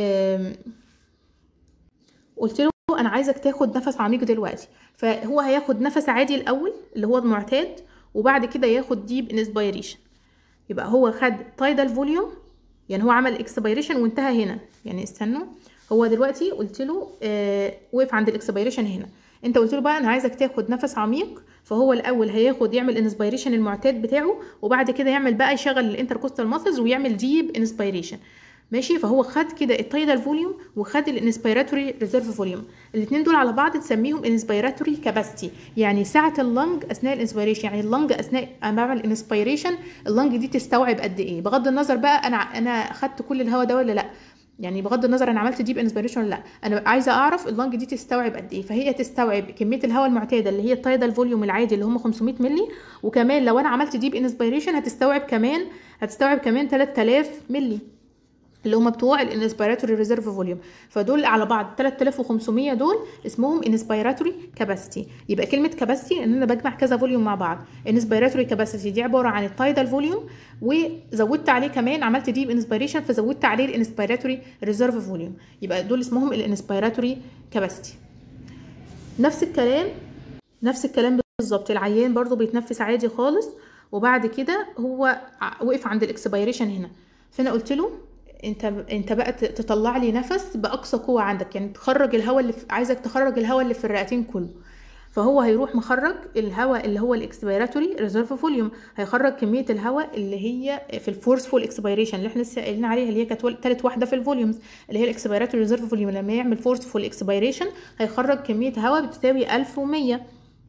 قلت له انا عايزك تاخد نفس عميق دلوقتي فهو هياخد نفس عادي الاول اللي هو المعتاد وبعد كده ياخد ديب انسبيريشن يبقى هو خد تايدال فوليوم يعني هو عمل اكسبيريشن وانتهى هنا يعني استنوا هو دلوقتي قلت له آه وقف عند الاكسبيريشن هنا انت قلت له بقى انا عايزك تاخد نفس عميق فهو الاول هياخد يعمل انسبيريشن المعتاد بتاعه وبعد كده يعمل بقى يشغل الانتركوستال ماسلز ويعمل ديب انسبيريشن ماشي فهو خد كده التايدال فوليوم وخد الانسبيراتوري ريزيرف فوليوم الاثنين دول على بعض تسميهم انسبيراتوري كاباسيتي يعني سعه اللنج اثناء الانسبيريشن يعني اللنج اثناء ما بعمل انسبيريشن اللنج دي تستوعب قد ايه بغض النظر بقى انا انا خدت كل الهواء ده ولا لا يعني بغض النظر انا عملت ديب انسبيريشن ولا لا انا عايزه اعرف اللنج دي تستوعب قد ايه فهي تستوعب كميه الهواء المعتاده اللي هي التايدال فوليوم العادي اللي هم 500 مللي وكمان لو انا عملت ديب انسبيريشن هتستوعب كمان هتستوعب كمان 3000 مللي اللي هم بتوع الانسبيراتوري ريزيرف فوليوم فدول على بعض 3500 دول اسمهم انسبيراتوري كاباسيتي يبقى كلمه كاباسيتي ان انا بجمع كذا فوليوم مع بعض انسبيراتوري كاباسيتي دي عباره عن التايدال فوليوم وزودت عليه كمان عملت ديب انسبيريشن فزودت عليه الانسبيراتوري ريزيرف فوليوم يبقى دول اسمهم الانسبيراتوري كاباسيتي نفس الكلام نفس الكلام بالظبط العيان برضو بيتنفس عادي خالص وبعد كده هو وقف عند الاكسبيريشن هنا فانا قلت له انت انت بقى تطلع لي نفس باقصى قوه عندك يعني تخرج الهواء اللي في... عايزك تخرج الهواء اللي في الرئتين كله فهو هيروح مخرج الهواء اللي هو الاكسبيراتوري ريزيرف فوليوم هيخرج كميه الهواء اللي هي في الفورسفول اكسبيريشن اللي احنا لسه قايلين عليها اللي هي كانت ثالث واحده في الفوليومز اللي هي الاكسبيراتوري ريزيرف فوليوم لما يعمل فورسفول اكسبيريشن هيخرج كميه هواء بتساوي 1100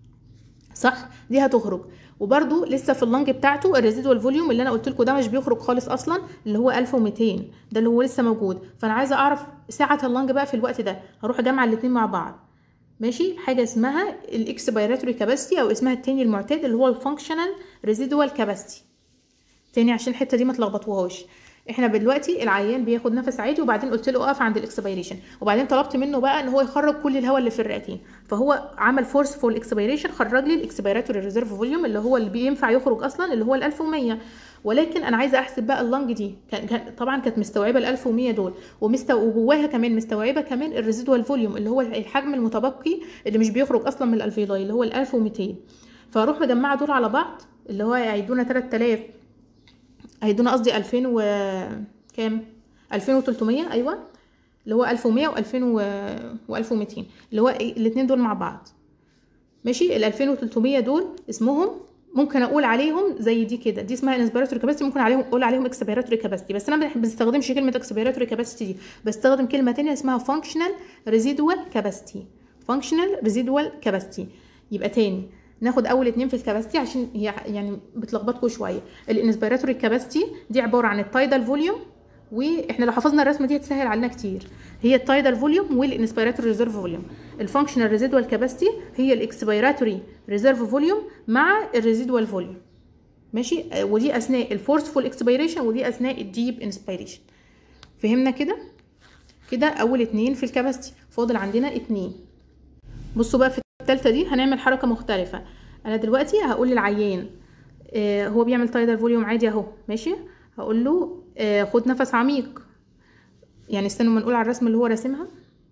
صح دي هتخرج وبرده لسه في اللنج بتاعته الريزيدوال فوليوم اللي انا قلت لكم ده مش بيخرج خالص اصلا اللي هو 1200 ده اللي هو لسه موجود فانا عايزه اعرف سعه اللنج بقى في الوقت ده هروح اجمع الاثنين مع بعض ماشي حاجه اسمها الاكسبيراتوري كاباسيتي او اسمها التاني المعتاد اللي هو الفانكشنال ريزيدوال كاباسيتي تاني عشان الحته دي ما تلخبطوهاش احنا دلوقتي العيان بياخد نفس عادي وبعدين قلت له اقف عند الاكسبيريشن وبعدين طلبت منه بقى ان هو يخرج كل الهواء اللي في الرئتين فهو عمل فورس فول اكسبيريشن خرج لي الاكسبيراتوري ريزيرف فوليوم اللي هو اللي بينفع يخرج اصلا اللي هو ال 1100 ولكن انا عايزه احسب بقى اللنج دي كان طبعا كانت مستوعبه ال 1100 دول ومستو... وجواها كمان مستوعبه كمان الريزيدوال فوليوم اللي هو الحجم المتبقي اللي مش بيخرج اصلا من الالفيلاي اللي هو ال 1200 فاروح مجمعه دول على بعض اللي هو هيدونا 3000 هيدونا قصدي 2000 و كام 2300 ايوه اللي هو 1100 و2000 و1200 اللي هو الاثنين دول مع بعض ماشي ال 2300 دول اسمهم ممكن اقول عليهم زي دي كده دي اسمها انسبيراتوري كاباسيتي ممكن عليهم اقول عليهم اكسبيراتوري كاباسيتي بس انا ما بستخدمش كلمه اكسبيراتوري كاباسيتي دي بستخدم كلمه تانية اسمها فانكشنال ريزيدوال كاباسيتي فانكشنال ريزيدوال كاباسيتي يبقى تاني ناخد اول اتنين في الكاباسيتي عشان هي يعني بتلخبطكم شويه الانسبيراتوري كاباسيتي دي عباره عن التايدال فوليوم واحنا لو حفظنا الرسمه دي هتسهل علينا كتير هي التايدال فوليوم والانسبيراتوري ريزيرف فوليوم الفانكشنال ريزيدوال كاباسيتي هي الاكسبيراتوري ريزيرف فوليوم مع الريزيدوال فوليوم ماشي ودي اثناء الفورسفول اكسبيريشن ودي اثناء الديب انسبيريشن فهمنا كده كده اول اتنين في الكاباسيتي فاضل عندنا اتنين بصوا بقى في التالتة دي هنعمل حركه مختلفه انا دلوقتي هقول للعيان آه هو بيعمل تايدال فوليوم عادي اهو ماشي هقول له آه خد نفس عميق يعني استنوا ما نقول على الرسمه اللي هو راسمها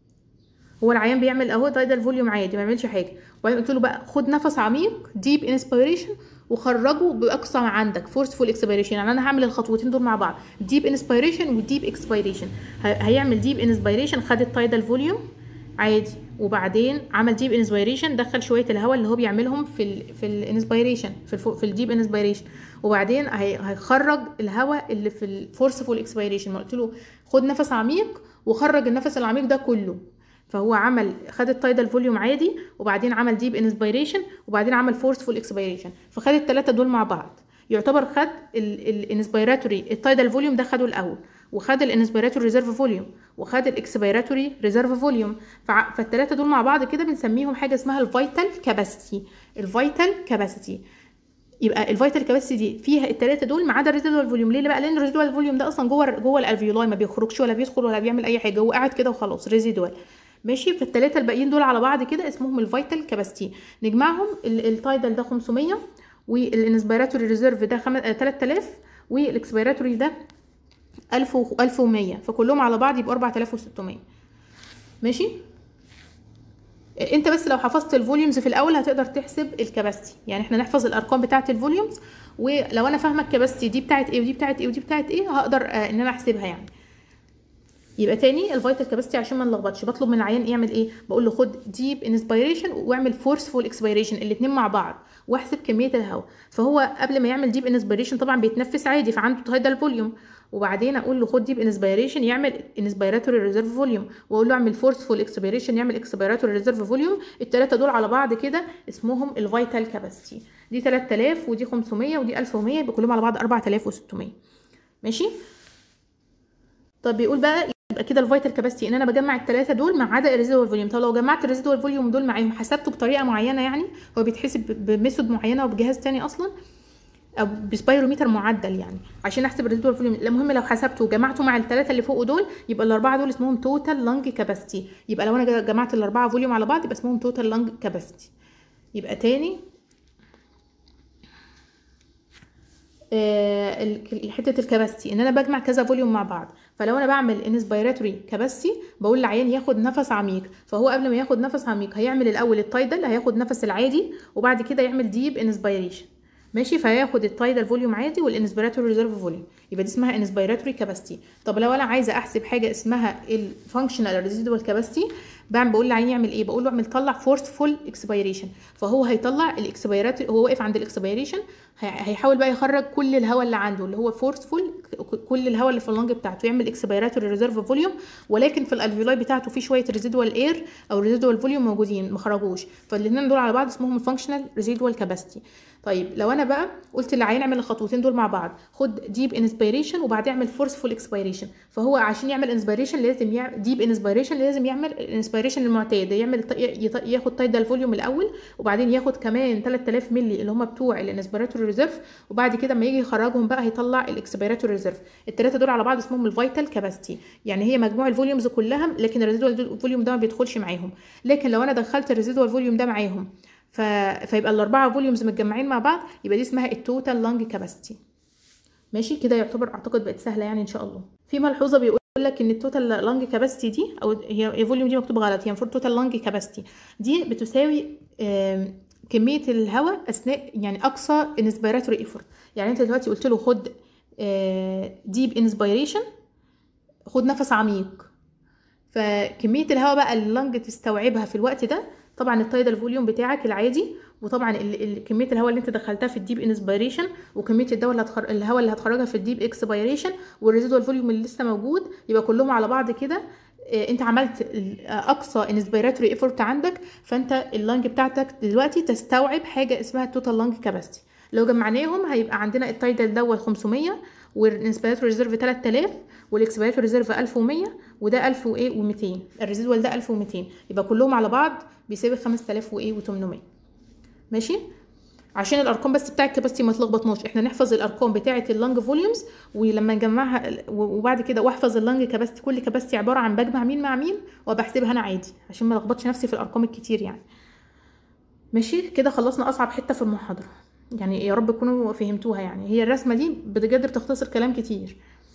هو العيان بيعمل اهو تايدال فوليوم عادي ما بيعملش حاجه وبعدين قلت له بقى خد نفس عميق ديب انسبيريشن وخرجه باقصى ما عندك فورسفول اكسبيريشن يعني انا هعمل الخطوتين دول مع بعض ديب انسبيريشن وديب اكسبيريشن هيعمل ديب انسبيريشن خد التايدال فوليوم عادي وبعدين عمل ديب انسبيريشن دخل شويه الهواء اللي هو بيعملهم في ال في الانسبيريشن في الفو في الديب انسبيريشن وبعدين هيخرج الهواء اللي في الفورسفول اكسبيريشن ما قلت له خد نفس عميق وخرج النفس العميق ده كله فهو عمل خد التايدال فوليوم عادي وبعدين عمل ديب انسبيريشن وبعدين عمل فورسفول اكسبيريشن فخد الثلاثه دول مع بعض يعتبر خد الانسبيراتوري التايدال فوليوم ده خده الاول وخد الانسبيراتوري ريزيرف فوليوم وخد الاكسبيراتوري ريزيرف فوليوم فالثلاثه دول مع بعض كده بنسميهم حاجه اسمها الفيتال كاباسيتي الفيتال كاباسيتي يبقى الفيتال كاباسيتي دي فيها الثلاثه دول ما عدا الريزيدوال فوليوم ليه بقى لان الريزيدوال فوليوم ده اصلا جوه جوه الالفيولاي ما بيخرجش ولا بيدخل ولا بيعمل اي حاجه هو قاعد كده وخلاص ريزيدوال ماشي فالثلاثه الباقيين دول على بعض كده اسمهم الفيتال كاباسيتي نجمعهم التايدال ده 500 والانسبيراتوري ريزيرف ده 3000 والاكسبيراتوري ده 1000 و 1100 فكلهم على بعض يبقوا 4600 ماشي انت بس لو حفظت الفوليومز في الاول هتقدر تحسب الكباستي يعني احنا نحفظ الارقام بتاعه الفوليومز ولو انا فاهمه الكباستي دي بتاعه ايه ودي بتاعه ايه ودي بتاعه ايه هقدر آه ان انا احسبها يعني يبقى تاني الفيتال كاباسيتي عشان ما نلخبطش بطلب من العيان يعمل ايه بقول له خد ديب انسبيريشن واعمل فورسفول اكسبيريشن الاثنين مع بعض واحسب كميه الهواء فهو قبل ما يعمل ديب انسبيريشن طبعا بيتنفس عادي فعنده تايدال فوليوم وبعدين اقول له خد ديب انسبيريشن يعمل انسبيراتوري ريزيرف فوليوم واقول له اعمل فورسفول اكسبيريشن يعمل اكسبيراتوري ريزيرف فوليوم الثلاثه دول على بعض كده اسمهم الفيتال كاباسيتي دي 3000 ودي 500 ودي 1100 يبقى كلهم على بعض 4600 ماشي طب بيقول بقى يبقى كده الفيتال كاباسيتي ان انا بجمع الثلاثه دول ما عدا الريزيدوال فوليوم طب لو جمعت الريزيدوال فوليوم دول معاهم حسبته بطريقه معينه يعني هو بيتحسب بميثود معينه وبجهاز تاني اصلا او بسبايروميتر معدل يعني عشان احسب الريزيدوال فوليوم المهم لو حسبته وجمعته مع الثلاثه اللي فوق دول يبقى الاربعه دول اسمهم توتال لانج كاباسيتي يبقى لو انا جمعت الاربعه فوليوم على بعض يبقى اسمهم توتال لانج كاباسيتي يبقى تاني آه حته الكباستي ان انا بجمع كذا فوليوم مع بعض فلو انا بعمل انسبيراتوري كباستي بقول للعيان ياخد نفس عميق فهو قبل ما ياخد نفس عميق هيعمل الاول التايدل هياخد نفس العادي وبعد كده يعمل ديب انسبيريشن ماشي فهياخد التايدال فوليوم عادي والانسبيراتوري ريزيرف فوليوم يبقى دي اسمها انسبيراتوري كاباسيتي طب لو انا عايزه احسب حاجه اسمها الفانكشنال ريزيدوال كاباسيتي بعمل بقول للعين يعمل ايه بقول له اعمل طلع فورسفول اكسبيريشن فهو هيطلع الاكسبيراتوري هو واقف عند الاكسبيريشن هيحاول بقى يخرج كل الهواء اللي عنده اللي هو فورسفول كل الهواء اللي في اللنج بتاعته يعمل اكسبيراتوري ريزيرف فوليوم ولكن في الالفيولاي بتاعته في شويه ريزيدوال اير او ريزيدوال فوليوم موجودين ما خرجوش فالاثنين دول على بعض اسمهم الفانكشنال ريزيدوال كاباسيتي طيب لو انا بقى قلت للعيان اعمل الخطوتين دول مع بعض خد ديب انسبيريشن وبعدين اعمل فورسفول اكسبيريشن فهو عشان يعمل انسبيريشن لازم يعمل ديب انسبيريشن لازم يعمل الانسبيريشن المعتاد يعمل ياخد تايدال فوليوم الاول وبعدين ياخد كمان 3000 مللي اللي هم بتوع الانسبيراتوري ريزيرف وبعد كده لما يجي يخرجهم بقى هيطلع الاكسبيراتوري ريزيرف الثلاثه دول على بعض اسمهم الفيتال كاباسيتي يعني هي مجموع الفوليومز كلها لكن الريزيدوال فوليوم ده ما بيدخلش معاهم لكن لو انا دخلت الريزيدوال فوليوم ده معاهم ف... فيبقى الاربعه فوليومز متجمعين مع بعض يبقى دي اسمها التوتال لانج كاباسيتي ماشي كده يعتبر اعتقد بقت سهله يعني ان شاء الله في ملحوظه بيقول لك ان التوتال لانج كاباسيتي دي او هي الفوليوم دي مكتوب غلط هي المفروض توتال لانج كاباسيتي دي بتساوي كميه الهواء اثناء يعني اقصى انسبيراتوري ايفورت يعني انت دلوقتي قلت له خد ديب انسبيريشن خد نفس عميق فكميه الهواء بقى اللي اللنج تستوعبها في الوقت ده طبعا التايدال فوليوم بتاعك العادي وطبعا ال ال كميه الهواء اللي انت دخلتها في الديب انسبيريشن وكميه الدواء اللي هتخر... الهواء اللي هتخرجها في الديب اكسبيريشن والريزيدوال فوليوم اللي لسه موجود يبقى كلهم على بعض كده اه انت عملت اقصى انسبيراتوري ايفورت عندك فانت اللنج بتاعتك دلوقتي تستوعب حاجه اسمها التوتال لنج كاباسيتي لو جمعناهم هيبقى عندنا التايدال دوت 500 والانسبيراتوري ريزيرف 3000 والاكسبيراتوري ريزيرف 1100 وده 1200 الريزيدوال ده 1200 يبقى كلهم على بعض بيساوي 5800 ماشي عشان الارقام بس بتاع الكباستي ما تلخبطناش احنا نحفظ الارقام بتاعه اللنج فوليومز ولما نجمعها وبعد كده واحفظ اللنج كباستي كل كباستي عباره عن بجمع مين مع مين وبحسبها انا عادي عشان ما لخبطش نفسي في الارقام الكتير يعني ماشي كده خلصنا اصعب حته في المحاضره يعني يا رب تكونوا فهمتوها يعني هي الرسمه دي بجد بتختصر كلام كتير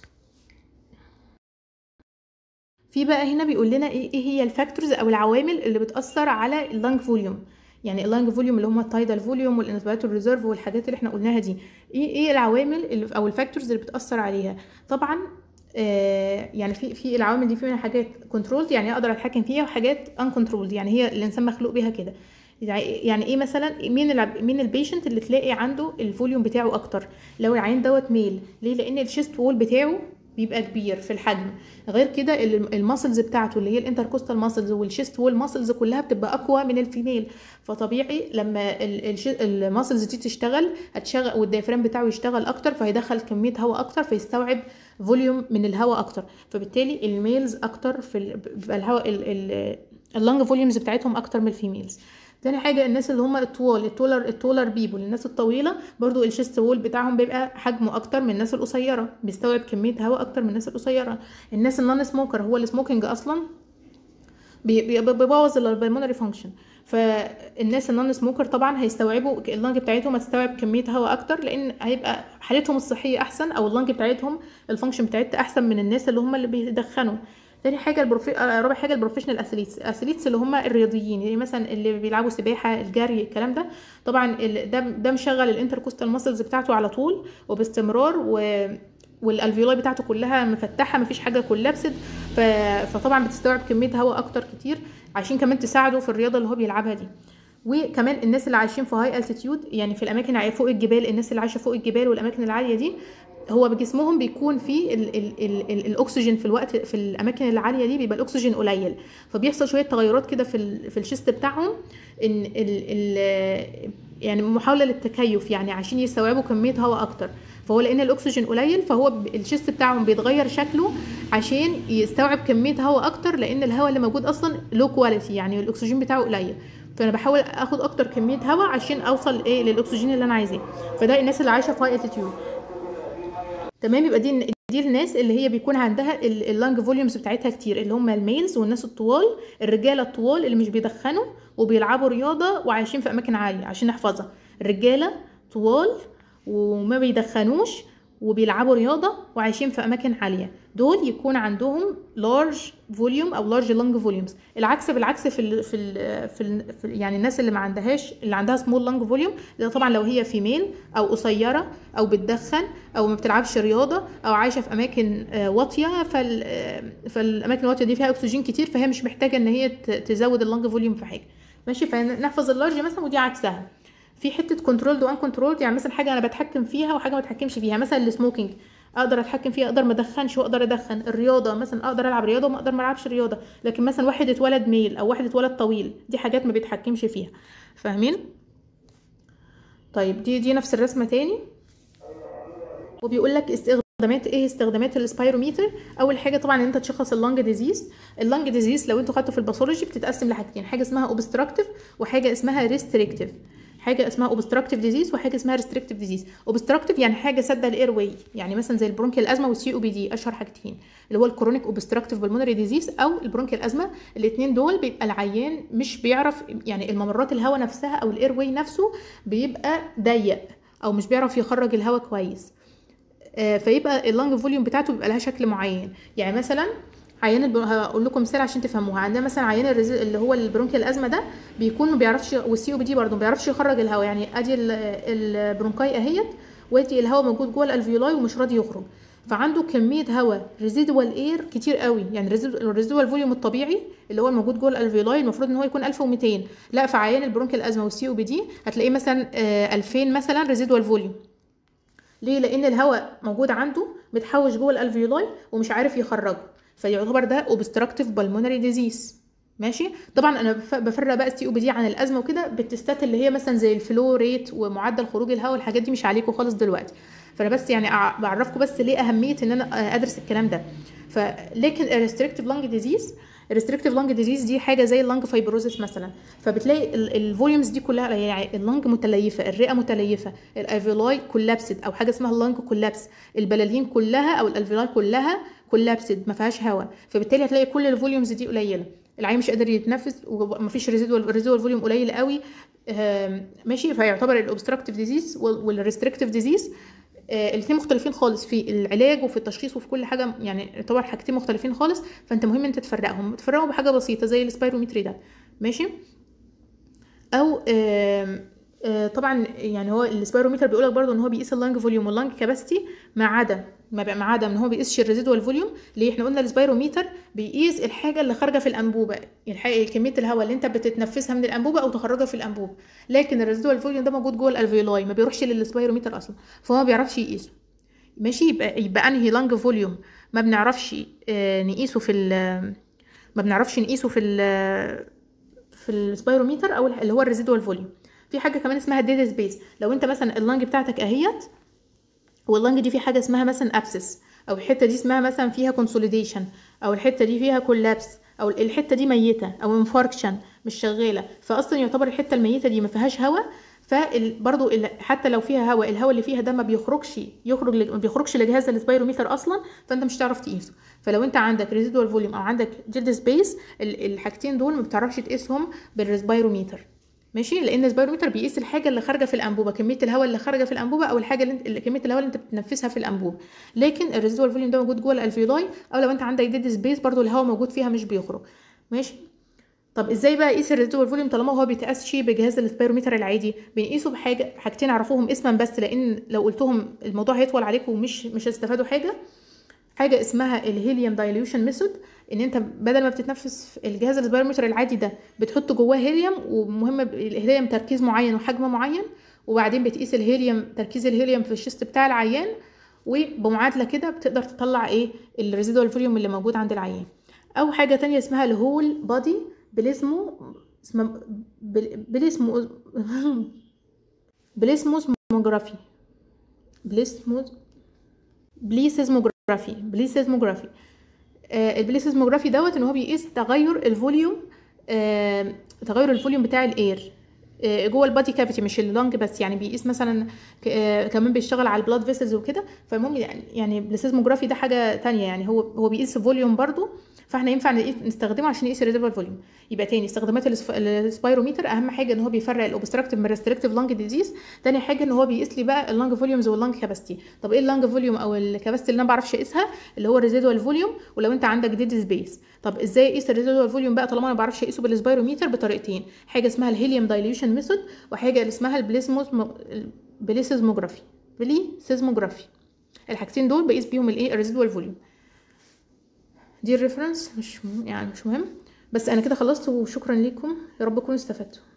في بقى هنا بيقول لنا ايه هي الفاكتورز او العوامل اللي بتاثر على اللنج فوليوم يعني اللنج فوليوم اللي هم التايدال فوليوم والانسبيراتور ريزيرف والحاجات اللي احنا قلناها دي ايه ايه العوامل اللي او الفاكتورز اللي بتاثر عليها طبعا آه يعني في في العوامل دي في منها حاجات كنترولد يعني اقدر اتحكم فيها وحاجات ان كنترولد يعني هي الانسان مخلوق بيها كده يعني ايه مثلا مين مين البيشنت اللي تلاقي عنده الفوليوم بتاعه اكتر لو العين دوت ميل ليه لان الشيست وول بتاعه بيبقى كبير في الحجم غير كده الماسلز بتاعته اللي هي الانتركوستال ماسلز والشيست وول ماسلز كلها بتبقى اقوى من الفيميل فطبيعي لما الماسلز دي تشتغل هتشغل والديافرام بتاعه يشتغل اكتر فهيدخل كميه هواء اكتر فيستوعب فوليوم من الهواء اكتر فبالتالي الميلز اكتر في الهواء اللنج فوليومز بتاعتهم اكتر من الفيميلز تاني حاجة الناس اللي هم الطوال التولر التولر بيبول الناس الطويلة برضو الشيست وول بتاعهم بيبقى حجمه أكتر من الناس القصيرة بيستوعب كمية هواء أكتر من الناس القصيرة الناس النون سموكر هو السموكينج أصلا بيبوظ البلمونري فانكشن فالناس النون سموكر طبعا هيستوعبوا اللنج بتاعتهم هتستوعب كميه هواء اكتر لان هيبقى حالتهم الصحيه احسن او اللنج بتاعتهم الفانكشن بتاعتها احسن من الناس اللي هم اللي بيدخنوا تاني حاجه البروفي... رابع حاجه البروفيشنال اثليتس الاثليتس اللي هم الرياضيين يعني مثلا اللي بيلعبوا سباحه الجري الكلام ده طبعا ده ده مشغل الانتركوستال ماسلز بتاعته على طول وباستمرار و والالفيولاي بتاعته كلها مفتحه مفيش حاجه كولابسد ف... فطبعا بتستوعب كميه هواء اكتر كتير عشان كمان تساعده في الرياضه اللي هو بيلعبها دي وكمان الناس اللي عايشين في هاي التيتيود يعني في الاماكن فوق الجبال الناس اللي عايشه فوق الجبال والاماكن العاليه دي هو بجسمهم بيكون في ال ال ال ال الاكسجين في الوقت في الاماكن العاليه دي بيبقى الاكسجين قليل فبيحصل شويه تغيرات كده في ال في الشيست بتاعهم ان ال ال يعني محاوله للتكيف يعني عشان يستوعبوا كميه هواء اكتر فهو لان الاكسجين قليل فهو الشيست بتاعهم بيتغير شكله عشان يستوعب كميه هواء اكتر لان الهواء اللي موجود اصلا لو كواليتي يعني الاكسجين بتاعه قليل فانا بحاول اخد اكتر كميه هواء عشان اوصل ايه للاكسجين اللي انا عايزاه فده الناس اللي عايشه في هاي اتيتيود تمام يبقى دي دي الناس اللي هي بيكون عندها اللانج فوليومز بتاعتها كتير اللي هم الميلز والناس الطوال الرجاله الطوال اللي مش بيدخنوا وبيلعبوا رياضه وعايشين في اماكن عاليه عشان نحفظها الرجاله طوال وما بيدخنوش وبيلعبوا رياضه وعايشين في اماكن عاليه دول يكون عندهم لارج فوليوم او لارج لانج فوليومز العكس بالعكس في ال في ال في, ال في ال يعني الناس اللي ما عندهاش اللي عندها سمول لانج فوليوم ده طبعا لو هي فيميل او قصيره او بتدخن او ما بتلعبش رياضه او عايشه في اماكن واطيه فال فالاماكن الواطيه دي فيها اكسجين كتير فهي مش محتاجه ان هي تزود اللانج فوليوم في حاجه ماشي فنحفظ اللارج مثلا ودي عكسها في حته كنترول وان كنترول يعني مثلا حاجه انا بتحكم فيها وحاجه ما بتحكمش فيها مثلا السموكينج اقدر اتحكم فيها اقدر ما ادخنش واقدر ادخن الرياضه مثلا اقدر العب رياضه وما اقدر ما العبش رياضه لكن مثلا واحد اتولد ميل او واحد اتولد طويل دي حاجات ما بيتحكمش فيها فاهمين طيب دي دي نفس الرسمه تاني وبيقول لك استخدامات ايه استخدامات السبايروميتر اول حاجه طبعا ان انت تشخص اللنج ديزيز اللنج ديزيز لو انتوا خدتوا في الباثولوجي بتتقسم لحاجتين حاجه اسمها اوبستراكتيف وحاجه اسمها ريستريكتيف حاجه اسمها اوبستراكتيف ديزيز وحاجه اسمها ريستريكتيف ديزيز اوبستراكتيف يعني حاجه سد الاير واي يعني مثلا زي البرونكيال ازمه والسي او بي دي اشهر حاجتين اللي هو الكرونيك اوبستراكتيف بالمونري ديزيز او البرونكيال ازمه الاثنين دول بيبقى العيان مش بيعرف يعني الممرات الهواء نفسها او الاير واي نفسه بيبقى ضيق او مش بيعرف يخرج الهواء كويس آه فيبقى اللنج فوليوم بتاعته بيبقى لها شكل معين يعني مثلا عيان الب... هقول لكم مثال عشان تفهموها عندنا مثلا عيان الرز... اللي هو البرونكيال الازمه ده بيكون ما بيعرفش والسي او بي دي برضه ما بيعرفش يخرج الهواء يعني ادي البرونكاي اهيت وادي الهواء موجود جوه الالفيولاي ومش راضي يخرج فعنده كميه هواء ريزيدوال اير كتير قوي يعني الريزيدوال فوليوم الطبيعي اللي هو الموجود جوه الالفيولاي المفروض ان هو يكون 1200 لا في عيان البرونكيال الازمه والسي او بي دي هتلاقيه مثلا 2000 مثلا ريزيدوال فوليوم ليه لان الهواء موجود عنده متحوش جوه الالفيولاي ومش عارف يخرجه فيعتبر ده اوبستراكتيف بالمونري ديزيز ماشي طبعا انا بفرق بقى السي او بي دي عن الازمه وكده بالتستات اللي هي مثلا زي الفلو ريت ومعدل خروج الهواء الحاجات دي مش عليكم خالص دلوقتي فانا بس يعني بعرفكم بس ليه اهميه ان انا ادرس الكلام ده فلكن الريستريكتيف لانج ديزيز الريستريكتيف لانج ديزيز دي حاجه زي اللانج فايبروزيس مثلا فبتلاقي الفوليومز دي كلها يعني اللانج متليفه الرئه متليفه الالفيولاي كولابسد او حاجه اسمها اللانج كولابس البلالين كلها او الالفيولاي كلها كولابسد ما فيهاش هواء فبالتالي هتلاقي كل الفوليومز دي قليله العين مش قادر يتنفس ومفيش ريزيدوال ريزيدوال فوليوم قليل قوي ماشي فيعتبر الاوبستراكتيف ديزيز والريستريكتيف ديزيز الاثنين مختلفين خالص في العلاج وفي التشخيص وفي كل حاجه يعني يعتبر حاجتين مختلفين خالص فانت مهم انت تفرقهم تفرقهم بحاجه بسيطه زي السبايرومتري ده ماشي او آم آه طبعا يعني هو السبايرومتر بيقول لك برده ان هو بيقيس اللنج فوليوم واللنج كاباسيتي ما عدا ما بقى ما عدا ان هو بيقيسش الريزيدوال فوليوم ليه احنا قلنا السبايرومتر بيقيس الحاجه اللي خارجه في الانبوبه الحاجة كميه الهواء اللي انت بتتنفسها من الانبوبه او تخرجها في الانبوبه لكن الريزيدوال فوليوم ده موجود جوه الالفيولاي ما بيروحش للسبايرومتر اصلا فهو ما بيعرفش يقيسه ماشي يبقى يبقى انهي لنج فوليوم ما بنعرفش آه، نقيسه في ال- ما بنعرفش نقيسه في ال في السبايروميتر او اللي هو الريزيدوال فوليوم في حاجه كمان اسمها ديد سبيس لو انت مثلا اللنج بتاعتك اهيت واللنج دي في حاجه اسمها مثلا ابسس او الحته دي اسمها مثلا فيها كونسوليديشن او الحته دي فيها كولابس او الحته دي ميته او انفاركشن مش شغاله فاصلا يعتبر الحته الميته دي ما فيهاش هواء فبرضه حتى لو فيها هواء الهواء اللي فيها ده ما بيخرجش يخرج لج- ما بيخرجش لجهاز السبايروميتر اصلا فانت مش هتعرف تقيسه فلو انت عندك ريزيدوال فوليوم او عندك جلد سبيس الحاجتين دول ما بتعرفش تقيسهم بالسبايروميتر ماشي لان السبايروميتر بيقيس الحاجه اللي خارجه في الانبوبه كميه الهواء اللي خارجه في الانبوبه او الحاجه اللي انت كميه الهواء اللي انت بتتنفسها في الانبوبه لكن الريزيدوال فوليوم ده موجود جوه الالفيولاي او لو انت عندك ديد سبيس برضو الهواء موجود فيها مش بيخرج ماشي طب ازاي بقى اقيس الريزيدوال فوليوم طالما هو بيتقاسش بجهاز السبيروميتر العادي بنقيسه بحاجه حاجتين اعرفوهم اسما بس لان لو قلتهم الموضوع هيطول عليكم ومش مش هتستفادوا حاجه حاجه اسمها الهيليوم دايليوشن ميثود ان انت بدل ما بتتنفس في الجهاز السبيروميتر العادي ده بتحط جواه هيليوم ومهم الهيليوم تركيز معين وحجم معين وبعدين بتقيس الهيليوم تركيز الهيليوم في الشيست بتاع العيان وبمعادله كده بتقدر تطلع ايه الريزيدوال فوليوم اللي موجود عند العيان او حاجه تانية اسمها الهول بادي بليسمو اسمه بل- بليسمو بليسموسموجرافي بليسموس بليسيزموجرافي بليسيزموجرافي آه البليسيزموجرافي دوت ان هو بيقيس تغير الفوليوم آه تغير الفوليوم بتاع الاير آه جوه البادي كافيتي مش اللنج بس يعني بيقيس مثلا ك- آه كمان بيشتغل على البلاد فيسلز وكده فالمهم يعني يعني البليسيزموجرافي ده حاجه تانية يعني هو هو بيقيس فوليوم برضو فاحنا ينفع نقيس- نستخدمه عشان نقيس الريزرفوار فوليوم يبقى تاني استخدامات السف- السبايروميتر اهم حاجه ان هو بيفرق الاوبستراكتيف من الريستريكتيف لانج ديزيز تاني حاجه ان هو بيقيس لي بقى اللانج فوليومز واللانج كاباسيتي طب ايه اللانج فوليوم او الكاباسيتي اللي انا ما بعرفش اقيسها اللي هو الريزيدوال فوليوم ولو انت عندك ديد سبيس طب ازاي اقيس الريزيدوال فوليوم بقى طالما انا ما بعرفش اقيسه بالسبايروميتر بطريقتين حاجه اسمها الهيليوم دايليوشن ميثود وحاجه اللي اسمها البليسموس بليسيزموجرافي بليسيزموجرافي الحاجتين دول بقيس بيهم الايه الريزيدوال فوليوم دي الريفرنس مش م- يعني مش مهم بس انا كده خلصت وشكرا لكم يا رب تكونوا استفدتوا